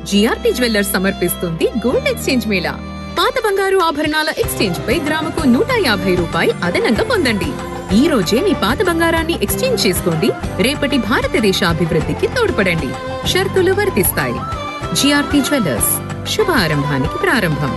GRP jewellers సమర్పిస్తుంది gold exchange మేళా పాత బంగారు ఆభరణాల ఎక్స్చేంజ్ పై గ్రాముకు నూట యాభై రూపాయి అదనంగా పొందండి ఈ రోజే మీ పాత బంగారాన్ని ఎక్స్చేంజ్ చేసుకోండి రేపటి భారతదేశ అభివృద్ధికి తోడ్పడండి షరతులు వర్తిస్తాయి జిఆర్పి జ్యువెల్లర్స్ శుభ ఆరంభానికి ప్రారంభం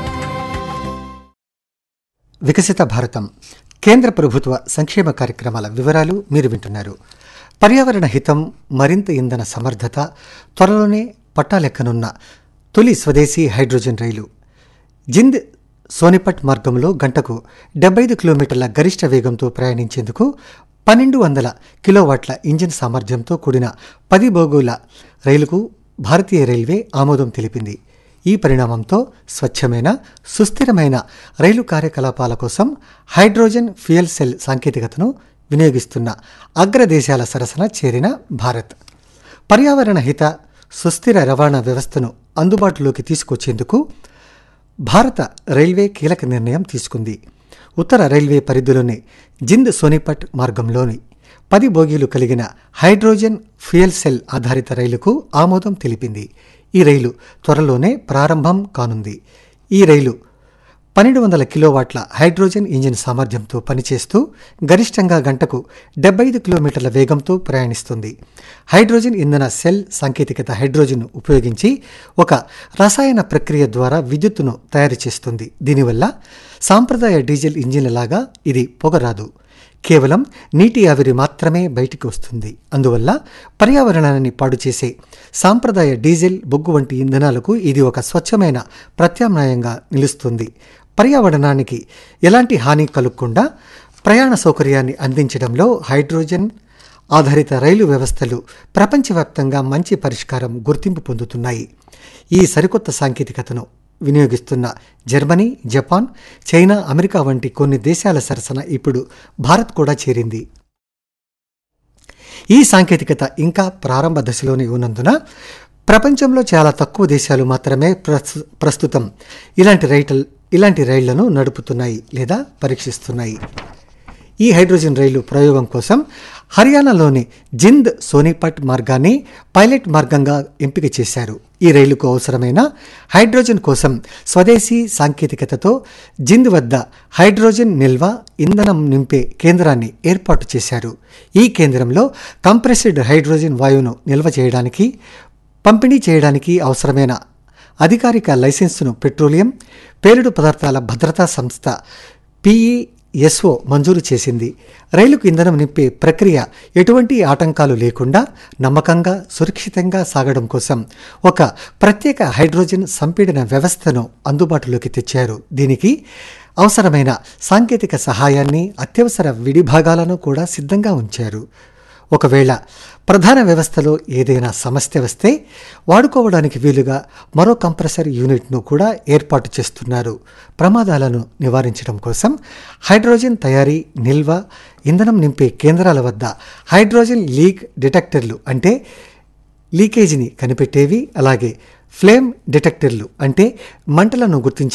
వికసిత భారతం కేంద్ర ప్రభుత్వ సంక్షేమ కార్యక్రమాల వివరాలు మీరు వింటున్నారు పర్యావరణ హితం మరింత ఇంధన సమర్థత త్వరలోనే పట్టాలెక్కనున్న తొలి స్వదేశీ హైడ్రోజన్ రైలు జింద్ సోనిపట్ మార్గంలో గంటకు డెబ్బై ఐదు కిలోమీటర్ల గరిష్ట వేగంతో ప్రయాణించేందుకు పన్నెండు వందల కిలోవాట్ల ఇంజిన్ సామర్థ్యంతో కూడిన పది బోగుల రైలుకు భారతీయ రైల్వే ఆమోదం తెలిపింది ఈ పరిణామంతో స్వచ్ఛమైన సుస్థిరమైన రైలు కార్యకలాపాల కోసం హైడ్రోజన్ ఫ్యూయల్ సెల్ సాంకేతికతను వినియోగిస్తున్న అగ్రదేశాల సరసన చేరిన భారత్ పర్యావరణ హిత సుస్థిర రవాణా వ్యవస్థను అందుబాటులోకి తీసుకొచ్చేందుకు భారత రైల్వే కీలక నిర్ణయం తీసుకుంది ఉత్తర రైల్వే పరిధిలోని జింద్ సోనిపట్ మార్గంలోని పది బోగీలు కలిగిన హైడ్రోజన్ ఫ్యూయల్ సెల్ ఆధారిత రైలుకు ఆమోదం తెలిపింది ఈ రైలు త్వరలోనే ప్రారంభం కానుంది ఈ రైలు పన్నెండు వందల కిలోవాట్ల హైడ్రోజన్ ఇంజిన్ సామర్థ్యంతో పనిచేస్తూ గరిష్టంగా గంటకు డెబ్బై ఐదు కిలోమీటర్ల వేగంతో ప్రయాణిస్తుంది హైడ్రోజన్ ఇంధన సెల్ సాంకేతికత హైడ్రోజన్ ఉపయోగించి ఒక రసాయన ప్రక్రియ ద్వారా విద్యుత్తును తయారు చేస్తుంది దీనివల్ల సాంప్రదాయ డీజిల్ ఇంజిన్లలాగా ఇది పొగరాదు కేవలం నీటి ఆవిరి మాత్రమే బయటికి వస్తుంది అందువల్ల పర్యావరణాన్ని పాడు చేసే సాంప్రదాయ డీజిల్ బొగ్గు వంటి ఇంధనాలకు ఇది ఒక స్వచ్ఛమైన ప్రత్యామ్నాయంగా నిలుస్తుంది పర్యావరణానికి ఎలాంటి హాని కలుగకుండా ప్రయాణ సౌకర్యాన్ని అందించడంలో హైడ్రోజన్ ఆధారిత రైలు వ్యవస్థలు ప్రపంచవ్యాప్తంగా మంచి పరిష్కారం గుర్తింపు పొందుతున్నాయి ఈ సరికొత్త సాంకేతికతను వినియోగిస్తున్న జర్మనీ జపాన్ చైనా అమెరికా వంటి కొన్ని దేశాల సరసన ఇప్పుడు భారత్ కూడా చేరింది ఈ సాంకేతికత ఇంకా ప్రారంభ దశలోనే ఉన్నందున ప్రపంచంలో చాలా తక్కువ దేశాలు మాత్రమే ప్రస్తు ప్రస్తుతం ఇలాంటి రైటల్ ఇలాంటి రైళ్లను నడుపుతున్నాయి లేదా పరీక్షిస్తున్నాయి ఈ హైడ్రోజన్ రైలు ప్రయోగం కోసం హర్యానాలోని జింద్ సోనిపట్ మార్గాన్ని పైలట్ మార్గంగా ఎంపిక చేశారు ఈ రైలుకు అవసరమైన హైడ్రోజన్ కోసం స్వదేశీ సాంకేతికతతో జింద్ వద్ద హైడ్రోజన్ నిల్వ ఇంధనం నింపే కేంద్రాన్ని ఏర్పాటు చేశారు ఈ కేంద్రంలో కంప్రెస్డ్ హైడ్రోజన్ వాయువును నిల్వ చేయడానికి పంపిణీ చేయడానికి అవసరమైన అధికారిక లైసెన్సును పెట్రోలియం పేలుడు పదార్థాల భద్రతా సంస్థ పిఈఎస్ఓ మంజూరు చేసింది రైలుకు ఇంధనం నింపే ప్రక్రియ ఎటువంటి ఆటంకాలు లేకుండా నమ్మకంగా సురక్షితంగా సాగడం కోసం ఒక ప్రత్యేక హైడ్రోజన్ సంపీడన వ్యవస్థను అందుబాటులోకి తెచ్చారు దీనికి అవసరమైన సాంకేతిక సహాయాన్ని అత్యవసర విడిభాగాలను కూడా సిద్ధంగా ఉంచారు ఒకవేళ ప్రధాన వ్యవస్థలో ఏదైనా సమస్య వస్తే వాడుకోవడానికి వీలుగా మరో కంప్రెసర్ యూనిట్ను కూడా ఏర్పాటు చేస్తున్నారు ప్రమాదాలను నివారించడం కోసం హైడ్రోజన్ తయారీ నిల్వ ఇంధనం నింపే కేంద్రాల వద్ద హైడ్రోజన్ లీక్ డిటెక్టర్లు అంటే లీకేజీని కనిపెట్టేవి అలాగే ఫ్లేమ్ డిటెక్టర్లు అంటే మంటలను గుర్తించే